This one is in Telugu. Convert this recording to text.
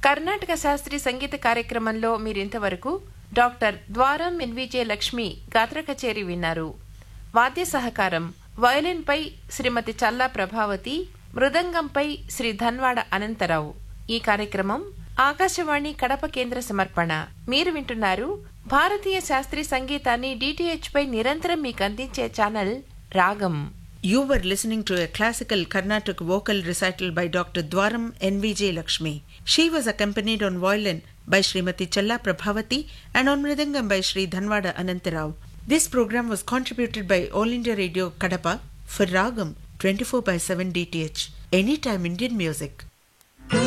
కర్ణాటక శాస్త్రీయ సంగీత కార్యక్రమంలో మీరింతవరకు డాక్టర్ ద్వారం ఎన్విజే లక్ష్మి గాత్ర కచేరి విన్నారు వాద్య సహకారం వయలిన్పై శ్రీమతి చల్లా ప్రభావతి మృదంగంపై శ్రీ ధన్వాడ అనంతరావు ఈ కార్యక్రమం ఆకాశవాణి కడప కేంద్ర సమర్పణ మీరు వింటున్నారు భారతీయ శాస్త్రీయ సంగీతాన్ని డిటిహెచ్ పై నిరంతరం మీకు అందించే ఛానల్ రాగం You were listening to a classical Carnatic vocal recital by Dr. Dwaram NVJ Lakshmi. She was accompanied on violin by Srimati Challa Prabhavati and on mridangam by Sri Dhanwada Anantarao. This program was contributed by All India Radio Kadapa for Ragam 24 by 7 DTH. Anytime Indian music.